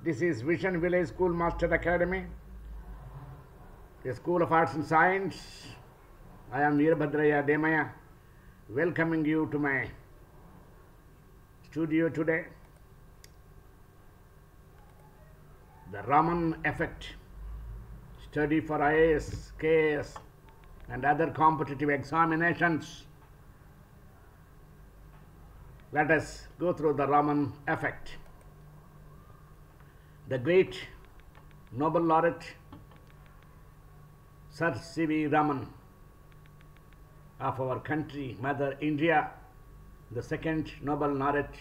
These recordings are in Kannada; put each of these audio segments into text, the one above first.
This is Vision Village School Master Academy, a school of arts and science. I am Veerabhadraya Demaya, welcoming you to my studio today. The Raman effect, study for IAS, KS, and other competitive examinations. Let us go through the Raman effect. The great Nobel laureate Sir C.V. Raman of our country, Mother India, the second Nobel laureate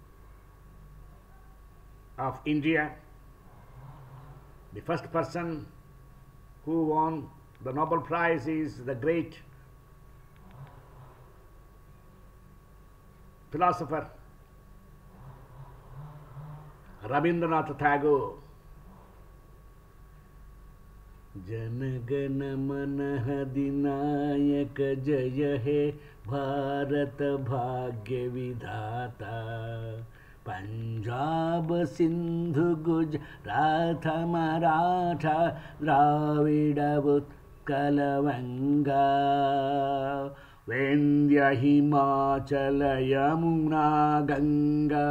of India, the first person who won the Nobel Prize is the great philosopher Rabindranath Tagore. जनगण मन अधिनायक जय हे भारत भाग्य विधाता पंजाब सिंधु गुजरात मराठा द्राविड उत्कल वंगा वेन्द्य हिमाचल यमुना ಗಂಗಾ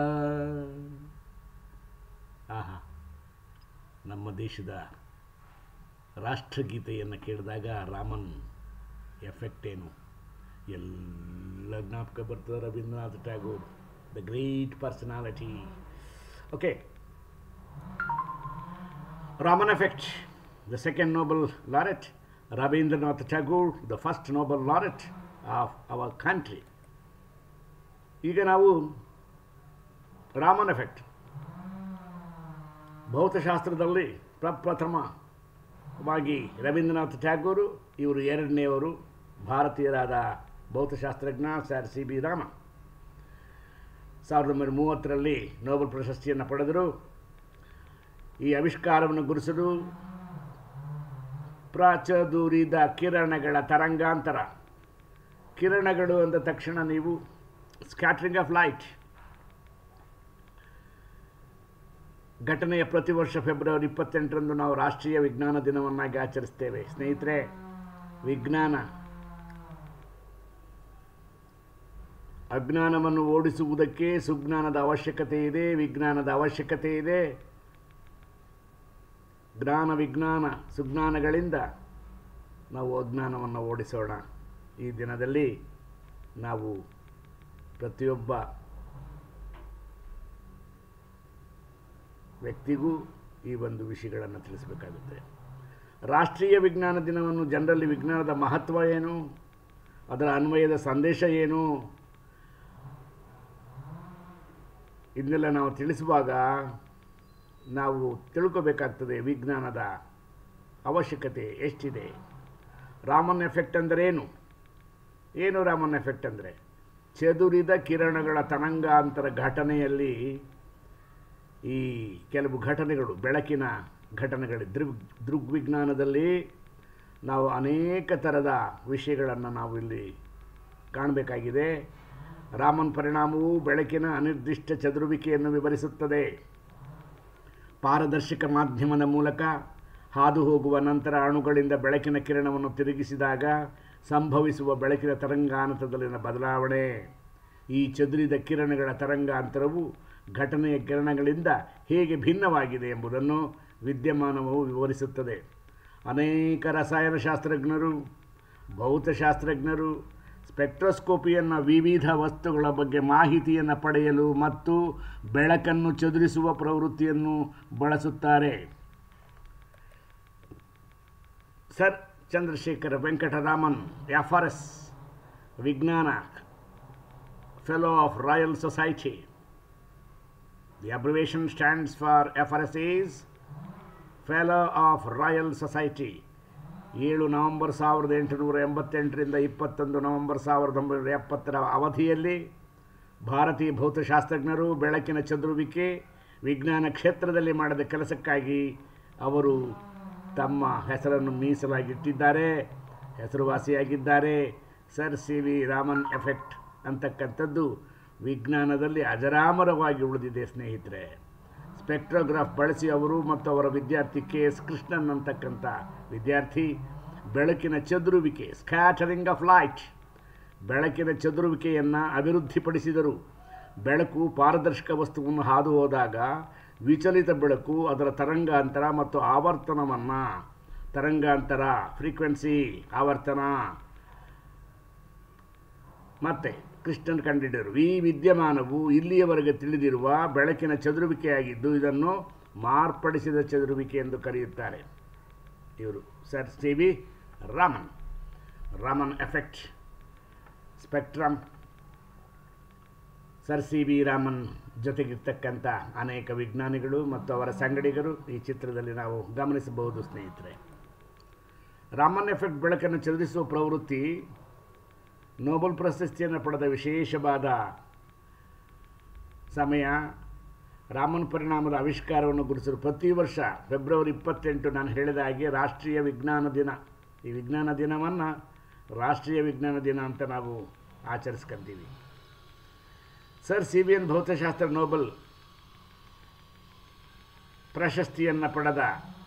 ಆಹಾ ನಮ್ಮ ದೇಶದ ರಾಷ್ಟ್ರಗೀತೆಯನ್ನು ಕೇಳಿದಾಗ ರಾಮನ್ ಎಫೆಕ್ಟ್ ಏನು ಎಲ್ಲ ಜ್ಞಾಪಕ ಬರ್ತದೆ Rabindranath Tagore the great personality okay Raman effect the second Nobel laureate Rabindranath Tagore the first Nobel laureate of our country ಈಗ ನಾವು ರಾಮನ್ ಎಫೆಕ್ಟ್ ಭೌತಶಾಸ್ತ್ರದಲ್ಲಿ ಪ್ರಪ್ರಥಮವಾಗಿ ರವೀಂದ್ರನಾಥ್ ಟ್ಯಾಗೋರು ಇವರು ಎರಡನೆಯವರು ಭಾರತೀಯರಾದ ಭೌತಶಾಸ್ತ್ರಜ್ಞ ಸರ್ ಸಿ ಬಿ ರಾಮ ಸಾವಿರದ ಒಂಬೈನೂರ ಮೂವತ್ತರಲ್ಲಿ ನೋಬೆಲ್ ಪ್ರಶಸ್ತಿಯನ್ನು ಪಡೆದರು ಈ ಆವಿಷ್ಕಾರವನ್ನು ಗುರುಸಲು ಪ್ರಚದುರಿದ ಕಿರಣಗಳ ತರಂಗಾಂತರ ಕಿರಣಗಳು ಅಂದ ತಕ್ಷಣ ನೀವು ಸ್ಕ್ಯಾಟ್ರಿಂಗ್ ಆಫ್ ಲೈಟ್ ಘಟನೆಯ ಪ್ರತಿ ವರ್ಷ ಫೆಬ್ರವರಿ ಇಪ್ಪತ್ತೆಂಟರಂದು ನಾವು ರಾಷ್ಟ್ರೀಯ ವಿಜ್ಞಾನ ದಿನವನ್ನಾಗಿ ಆಚರಿಸ್ತೇವೆ ಸ್ನೇಹಿತರೆ ವಿಜ್ಞಾನ ಅಜ್ಞಾನವನ್ನು ಓಡಿಸುವುದಕ್ಕೆ ಸುಜ್ಞಾನದ ಅವಶ್ಯಕತೆ ಇದೆ ವಿಜ್ಞಾನದ ಅವಶ್ಯಕತೆ ಇದೆ ಜ್ಞಾನ ವಿಜ್ಞಾನ ಸುಜ್ಞಾನಗಳಿಂದ ನಾವು ಅಜ್ಞಾನವನ್ನು ಓಡಿಸೋಣ ಈ ದಿನದಲ್ಲಿ ನಾವು ಪ್ರತಿಯೊಬ್ಬ ವ್ಯಕ್ತಿಗೂ ಈ ಒಂದು ವಿಷಯಗಳನ್ನು ತಿಳಿಸಬೇಕಾಗುತ್ತೆ ರಾಷ್ಟ್ರೀಯ ವಿಜ್ಞಾನ ದಿನವನ್ನು ಜನರಲ್ಲಿ ವಿಜ್ಞಾನದ ಮಹತ್ವ ಏನು ಅದರ ಅನ್ವಯದ ಸಂದೇಶ ಏನು ಇದನ್ನೆಲ್ಲ ನಾವು ತಿಳಿಸುವಾಗ ನಾವು ತಿಳ್ಕೋಬೇಕಾಗ್ತದೆ ವಿಜ್ಞಾನದ ಅವಶ್ಯಕತೆ ಎಷ್ಟಿದೆ ರಾಮನ್ ಎಫೆಕ್ಟ್ ಅಂದರೇನು ಏನು ರಾಮನ್ ಎಫೆಕ್ಟ್ ಅಂದರೆ ಚದುರಿದ ಕಿರಣಗಳ ತರಂಗಾಂತರ ಘಟನೆಯಲ್ಲಿ ಈ ಕೆಲವು ಘಟನೆಗಳು ಬೆಳಕಿನ ಘಟನೆಗಳು ದೃಗ್ ದೃಗ್ವಿಜ್ಞಾನದಲ್ಲಿ ನಾವು ಅನೇಕ ಥರದ ವಿಷಯಗಳನ್ನು ನಾವು ಇಲ್ಲಿ ಕಾಣಬೇಕಾಗಿದೆ ರಾಮನ್ ಪರಿಣಾಮವು ಬೆಳಕಿನ ಅನಿರ್ದಿಷ್ಟ ಚದುರುವಿಕೆಯನ್ನು ವಿವರಿಸುತ್ತದೆ ಪಾರದರ್ಶಕ ಮಾಧ್ಯಮದ ಮೂಲಕ ಹಾದು ಹೋಗುವ ನಂತರ ಅಣುಗಳಿಂದ ಬೆಳಕಿನ ಕಿರಣವನ್ನು ತಿರುಗಿಸಿದಾಗ ಸಂಭವಿಸುವ ಬೆಳಕಿನ ತರಂಗಾಂತರದಲ್ಲಿನ ಬದಲಾವಣೆ ಈ ಚದುರಿದ ಕಿರಣಗಳ ತರಂಗಾಂತರವು ಘಟನೆಯ ಕಿರಣಗಳಿಂದ ಹೇಗೆ ಭಿನ್ನವಾಗಿದೆ ಎಂಬುದನ್ನು ವಿದ್ಯಮಾನವು ವಿವರಿಸುತ್ತದೆ ಅನೇಕ ರಸಾಯನಶಾಸ್ತ್ರಜ್ಞರು ಭೌತಶಾಸ್ತ್ರಜ್ಞರು ಸ್ಪೆಕ್ಟ್ರೋಸ್ಕೋಪಿಯನ್ನು ವಿವಿಧ ವಸ್ತುಗಳ ಬಗ್ಗೆ ಮಾಹಿತಿಯನ್ನು ಪಡೆಯಲು ಮತ್ತು ಬೆಳಕನ್ನು ಚದುರಿಸುವ ಪ್ರವೃತ್ತಿಯನ್ನು ಬಳಸುತ್ತಾರೆ sir Chandrasekhara Venkataraman F R S ವಿಜ್ಞಾನ fellow of royal society The abbreviation stands for FRS is Fellow of Royal Society. ಏಳು ನವೆಂಬರ್ ಸಾವಿರದ ಎಂಟುನೂರ ಎಂಬತ್ತೆಂಟರಿಂದ ಇಪ್ಪತ್ತೊಂದು ನವೆಂಬರ್ ಸಾವಿರದ ಒಂಬೈನೂರ ಎಪ್ಪತ್ತರ ಅವಧಿಯಲ್ಲಿ ಭಾರತೀಯ ಭೌತಶಾಸ್ತ್ರಜ್ಞರು ಬೆಳಕಿನ ಚದುರುವಿಕೆ ವಿಜ್ಞಾನ ಕ್ಷೇತ್ರದಲ್ಲಿ ಮಾಡಿದ ಕೆಲಸಕ್ಕಾಗಿ ಅವರು ತಮ್ಮ ಹೆಸರನ್ನು ಮೀಸಲಾಗಿಟ್ಟಿದ್ದಾರೆ ಹೆಸರುವಾಸಿಯಾಗಿದ್ದಾರೆ sir C V Raman effect ಅಂತಕ್ಕಂಥದ್ದು ವಿಜ್ಞಾನದಲ್ಲಿ ಅಜರಾಮರವಾಗಿ ಉಳಿದಿದೆ ಸ್ನೇಹಿತರೆ ಸ್ಪೆಕ್ಟ್ರೋಗ್ರಾಫ್ ಬಳಸಿ ಅವರು ಮತ್ತು ಅವರ ವಿದ್ಯಾರ್ಥಿ ಕೆ ಎಸ್ ಕೃಷ್ಣನ್ ಅಂತಕ್ಕಂಥ ವಿದ್ಯಾರ್ಥಿ ಬೆಳಕಿನ ಚದುರುವಿಕೆ ಸ್ಕ್ಯಾಟರಿಂಗ್ ಆಫ್ ಲೈಟ್ ಬೆಳಕಿನ ಚದುರುವಿಕೆಯನ್ನು ಅಭಿವೃದ್ಧಿಪಡಿಸಿದರು ಬೆಳಕು ಪಾರದರ್ಶಕ ವಸ್ತುವನ್ನು ಹಾದು ಹೋದಾಗ ವಿಚಲಿತ ಬೆಳಕು ಅದರ ತರಂಗಾಂತರ ಮತ್ತು ಆವರ್ತನವನ್ನು ತರಂಗಾಂತರ ಫ್ರೀಕ್ವೆನ್ಸಿ ಆವರ್ತನ ಮತ್ತೆ ಕೃಷ್ಣನ್ ಕಂಡಿದ್ದರು ಈ ವಿದ್ಯಮಾನವು ಇಲ್ಲಿಯವರೆಗೆ ತಿಳಿದಿರುವ ಬೆಳಕಿನ ಚದುರುವಿಕೆಯಾಗಿದ್ದು ಇದನ್ನು ಮಾರ್ಪಡಿಸಿದ ಚದುರುವಿಕೆ ಎಂದು ಕರೆಯುತ್ತಾರೆ ಇವರು sir C V Raman Raman effect spectrum sir C V Raman ಜೊತೆಗಿರ್ತಕ್ಕಂಥ ಅನೇಕ ವಿಜ್ಞಾನಿಗಳು ಮತ್ತು ಅವರ ಸಂಗಡಿಗರು ಈ ಚಿತ್ರದಲ್ಲಿ ನಾವು ಗಮನಿಸಬಹುದು ಸ್ನೇಹಿತರೆ ರಾಮನ್ ಎಫೆಕ್ಟ್ ಬೆಳಕನ್ನು ಚದುರಿಸುವ ಪ್ರವೃತ್ತಿ ನೋಬೆಲ್ ಪ್ರಶಸ್ತಿಯನ್ನು ಪಡೆದ ವಿಶೇಷವಾದ ಸಮಯ ರಾಮನ್ ಪರಿಣಾಮದ ಆವಿಷ್ಕಾರವನ್ನು ಗುರುತಿಸಲು ಪ್ರತಿ ವರ್ಷ ಫೆಬ್ರವರಿ ಇಪ್ಪತ್ತೆಂಟು ನಾನು ಹೇಳಿದ ಹಾಗೆ ರಾಷ್ಟ್ರೀಯ ವಿಜ್ಞಾನ ದಿನ ಈ ವಿಜ್ಞಾನ ದಿನವನ್ನು ರಾಷ್ಟ್ರೀಯ ವಿಜ್ಞಾನ ದಿನ ಅಂತ ನಾವು ಆಚರಿಸ್ಕೊಂತೀವಿ ಸರ್ ಸಿ ಬಿ ಎನ್ ಭೌತಶಾಸ್ತ್ರ ನೋಬೆಲ್ ಪ್ರಶಸ್ತಿಯನ್ನು ಪಡೆದ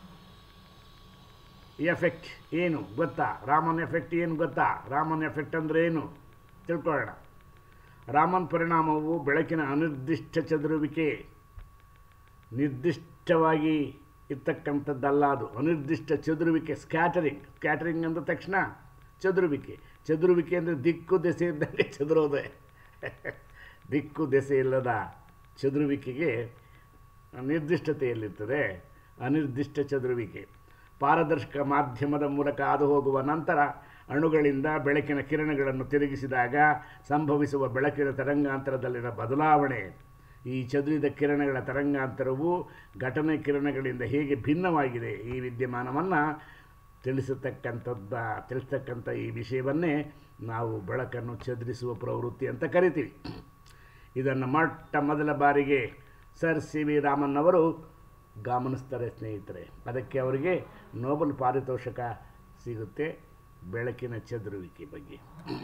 ಎಫೆಕ್ಟ್ ಏನು ಗೊತ್ತಾ ರಾಮನ್ ಎಫೆಕ್ಟ್ ಏನು ಗೊತ್ತಾ ರಾಮನ್ ಎಫೆಕ್ಟ್ ಅಂದರೆ ಏನು ತಿಳ್ಕೊಳ್ಳೋಣ ರಾಮನ್ ಪರಿಣಾಮವು ಬೆಳಕಿನ ಅನಿರ್ದಿಷ್ಟ ಚದುರುವಿಕೆ ನಿರ್ದಿಷ್ಟವಾಗಿ ಇರ್ತಕ್ಕಂಥದ್ದಲ್ಲ ಅದು ಅನಿರ್ದಿಷ್ಟ ಚದುರುವಿಕೆ ಸ್ಕ್ಯಾಟರಿಂಗ್ ಸ್ಕ್ಯಾಟರಿಂಗ್ ಅಂದ ತಕ್ಷಣ ಚದುರುವಿಕೆ ಚದುರುವಿಕೆ ಅಂದರೆ ದಿಕ್ಕು ದೆಸೆ ಇದ್ದಂಗೆ ಚದುರೋದೆ ದಿಕ್ಕು ದೆಸೆ ಇಲ್ಲದ ಚದುರುವಿಕೆಗೆ ನಿರ್ದಿಷ್ಟತೆಯಲ್ಲಿರ್ತದೆ ಅನಿರ್ದಿಷ್ಟ ಚದುರುವಿಕೆ ಪಾರದರ್ಶಕ ಮಾಧ್ಯಮದ ಮೂಲಕ ಹಾದು ಹೋಗುವ ನಂತರ ಅಣುಗಳಿಂದ ಬೆಳಕಿನ ಕಿರಣಗಳನ್ನು ತಿರುಗಿಸಿದಾಗ ಸಂಭವಿಸುವ ಬೆಳಕಿನ ತರಂಗಾಂತರದಲ್ಲಿನ ಬದಲಾವಣೆ ಈ ಚದುರಿದ ಕಿರಣಗಳ ತರಂಗಾಂತರವು ಘಟನೆ ಕಿರಣಗಳಿಂದ ಹೇಗೆ ಭಿನ್ನವಾಗಿದೆ ಈ ವಿದ್ಯಮಾನವನ್ನು ತಿಳಿಸತಕ್ಕಂಥದ್ದ ತಿಳಿಸ್ತಕ್ಕಂಥ ಈ ವಿಷಯವನ್ನೇ ನಾವು ಬೆಳಕನ್ನು ಚದುರಿಸುವ ಪ್ರವೃತ್ತಿ ಅಂತ ಕರಿತೀವಿ ಇದನ್ನು ಮೊಟ್ಟ ಮೊದಲ ಬಾರಿಗೆ ಸರ್ ಸಿ ವಿ ರಾಮನ್ ಅವರು ಗಮನಿಸ್ತಾರೆ ಸ್ನೇಹಿತರೆ ಅದಕ್ಕೆ ಅವರಿಗೆ ನೋಬೆಲ್ ಪಾರಿತೋಷಕ ಸಿಗುತ್ತೆ ಬೆಳಕಿನ ಚದುರುವಿಕೆ ಬಗ್ಗೆ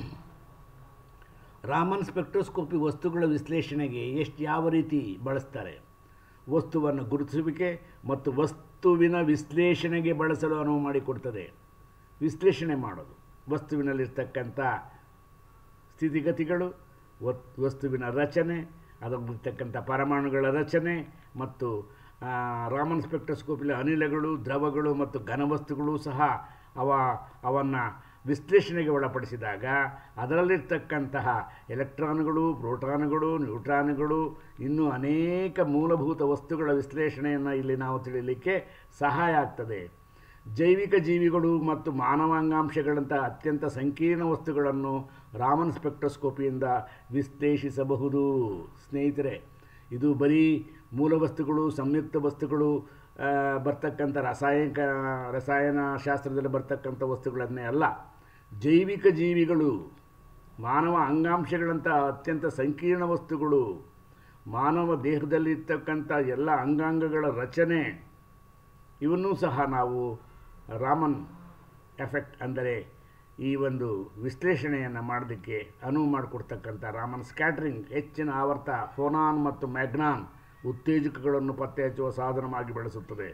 ರಾಮನ್ ಸ್ಪೆಕ್ಟ್ರೋಸ್ಕೋಪಿ ವಸ್ತುಗಳ ವಿಶ್ಲೇಷಣೆಗೆ ಎಷ್ಟು ಯಾವ ರೀತಿ ಬಳಸ್ತಾರೆ ವಸ್ತುವನ್ನು ಗುರುತಿಸುವಿಕೆ ಮತ್ತು ವಸ್ತುವಿನ ವಿಶ್ಲೇಷಣೆಗೆ ಬಳಸಲು ಅನುವು ಮಾಡಿಕೊಡ್ತದೆ ವಿಶ್ಲೇಷಣೆ ಮಾಡೋದು ವಸ್ತುವಿನಲ್ಲಿರ್ತಕ್ಕಂಥ ಸ್ಥಿತಿಗತಿಗಳು ವಸ್ತುವಿನ ರಚನೆ ಅದರಲ್ಲಿರ್ತಕ್ಕಂಥ ಪರಮಾಣುಗಳ ರಚನೆ ಮತ್ತು ರಾಮನ್ ಸ್ಪೆಕ್ಟ್ರೋಸ್ಕೋಪಿಲಿ ಅನಿಲಗಳು ದ್ರವಗಳು ಮತ್ತು ಘನವಸ್ತುಗಳು ಸಹ ಅವ ಅವನ್ನು ವಿಶ್ಲೇಷಣೆಗೆ ಒಳಪಡಿಸಿದಾಗ ಅದರಲ್ಲಿರ್ತಕ್ಕಂತಹ ಎಲೆಕ್ಟ್ರಾನ್ಗಳು ಪ್ರೋಟಾನ್ಗಳು ನ್ಯೂಟ್ರಾನ್ಗಳು ಇನ್ನೂ ಅನೇಕ ಮೂಲಭೂತ ವಸ್ತುಗಳ ವಿಶ್ಲೇಷಣೆಯನ್ನು ಇಲ್ಲಿ ನಾವು ತಿಳಿಯಲಿಕ್ಕೆ ಸಹಾಯ ಆಗ್ತದೆ ಜೈವಿಕ ಜೀವಿಗಳು ಮತ್ತು ಮಾನವಾಂಗಾಂಶಗಳಂಥ ಅತ್ಯಂತ ಸಂಕೀರ್ಣ ವಸ್ತುಗಳನ್ನು ರಾಮನ್ ಸ್ಪೆಕ್ಟ್ರೋಸ್ಕೋಪಿಯಿಂದ ವಿಶ್ಲೇಷಿಸಬಹುದು ಸ್ನೇಹಿತರೆ ಇದು ಬರೀ ಮೂಲ ವಸ್ತುಗಳು ಸಂಯುಕ್ತ ವಸ್ತುಗಳು ಬರ್ತಕ್ಕಂಥ ರಾಸಾಯನಿಕ ರಸಾಯನ ಶಾಸ್ತ್ರದಲ್ಲಿ ಬರ್ತಕ್ಕಂಥ ವಸ್ತುಗಳನ್ನೇ ಅಲ್ಲ ಜೈವಿಕ ಜೀವಿಗಳು ಮಾನವ ಅಂಗಾಂಶಗಳಂಥ ಅತ್ಯಂತ ಸಂಕೀರ್ಣ ವಸ್ತುಗಳು ಮಾನವ ದೇಹದಲ್ಲಿರ್ತಕ್ಕಂಥ ಎಲ್ಲ ಅಂಗಾಂಗಗಳ ರಚನೆ ಇವನ್ನೂ ಸಹ ನಾವು ರಾಮನ್ ಎಫೆಕ್ಟ್ ಅಂದರೆ ಈ ಒಂದು ವಿಶ್ಲೇಷಣೆಯನ್ನು ಮಾಡೋದಕ್ಕೆ ಅನುವು ಮಾಡಿಕೊಡ್ತಕ್ಕಂಥ ರಾಮನ್ ಸ್ಕ್ಯಾಟ್ರಿಂಗ್ ಹೆಚ್ಚಿನ ಆವರ್ತ ಫೋನಾನ್ ಮತ್ತು ಮ್ಯಾಗ್ನಾನ್ ಉತ್ತೇಜಕಗಳನ್ನು ಪತ್ತೆ ಹಚ್ಚುವ ಸಾಧನವಾಗಿ ಬಳಸುತ್ತದೆ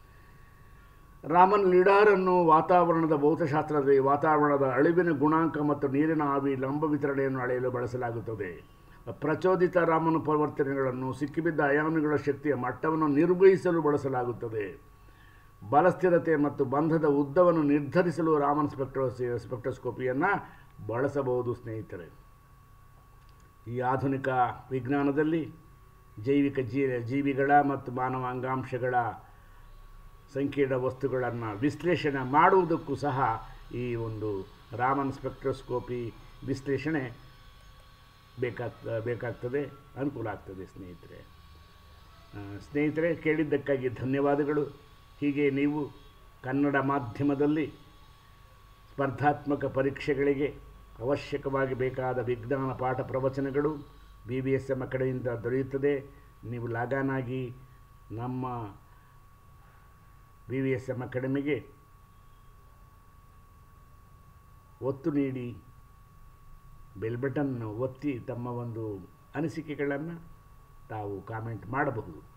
ರಾಮನ್ ಲಿಡಾರನ್ನು ವಾತಾವರಣದ ಭೌತಶಾಸ್ತ್ರದಲ್ಲಿ ವಾತಾವರಣದ ಅಳಿವಿನ ಗುಣಾಂಕ ಮತ್ತು ನೀರಿನ ಆವಿ ಲಂಬ ವಿತರಣೆಯನ್ನು ಅಳೆಯಲು ಬಳಸಲಾಗುತ್ತದೆ ಪ್ರಚೋದಿತ ರಾಮನ್ ಪರಿವರ್ತನೆಗಳನ್ನು ಸಿಕ್ಕಿಬಿದ್ದ ಅಯಾನುಗಳ ಶಕ್ತಿಯ ಮಟ್ಟವನ್ನು ನಿರ್ವಹಿಸಲು ಬಳಸಲಾಗುತ್ತದೆ ಬಲಸ್ಥಿರತೆ ಮತ್ತು ಬಂಧದ ಉದ್ದವನ್ನು ನಿರ್ಧರಿಸಲು ರಾಮನ್ ಸ್ಪೆಕ್ಟ್ರೋ ಸ್ಪೆಕ್ಟ್ರೋಸ್ಕೋಪಿಯನ್ನು ಬಳಸಬಹುದು ಸ್ನೇಹಿತರೆ ಈ ಆಧುನಿಕ ವಿಜ್ಞಾನದಲ್ಲಿ ಜೈವಿಕ ಜೀ ಜೀವಿಗಳ ಮತ್ತು ಮಾನವ ಅಂಗಾಂಶಗಳ ಸಂಕೀರ್ಣ ವಸ್ತುಗಳನ್ನು ವಿಶ್ಲೇಷಣೆ ಮಾಡುವುದಕ್ಕೂ ಸಹ ಈ ಒಂದು ರಾಮನ್ ಸ್ಪೆಕ್ಟ್ರೋಸ್ಕೋಪಿ ವಿಶ್ಲೇಷಣೆ ಬೇಕಾಗ್ತ ಬೇಕಾಗ್ತದೆ ಅನುಕೂಲ ಆಗ್ತದೆ ಸ್ನೇಹಿತರೆ ಸ್ನೇಹಿತರೆ ಕೇಳಿದ್ದಕ್ಕಾಗಿ ಧನ್ಯವಾದಗಳು ಹೀಗೆ ನೀವು ಕನ್ನಡ ಮಾಧ್ಯಮದಲ್ಲಿ ಸ್ಪರ್ಧಾತ್ಮಕ ಪರೀಕ್ಷೆಗಳಿಗೆ ಅವಶ್ಯಕವಾಗಿ ಬೇಕಾದ ವಿಜ್ಞಾನ ಪಾಠ ಪ್ರವಚನಗಳು ಬಿ ಬಿ ಎಸ್ ಎಮ್ ಕಡೆಯಿಂದ ದೊರೆಯುತ್ತದೆ ನೀವು ಲಾಗಾನಾಗಿ ನಮ್ಮ ಬಿ ವಿ ಎಸ್ ಎಮ್ ಅಕಾಡೆಮಿಗೆ ಒತ್ತು ನೀಡಿ ಬೆಲ್ ಬಟನ್ ಒತ್ತಿ ತಮ್ಮ ಒಂದು ಅನಿಸಿಕೆಗಳನ್ನು ತಾವು ಕಾಮೆಂಟ್ ಮಾಡಬಹುದು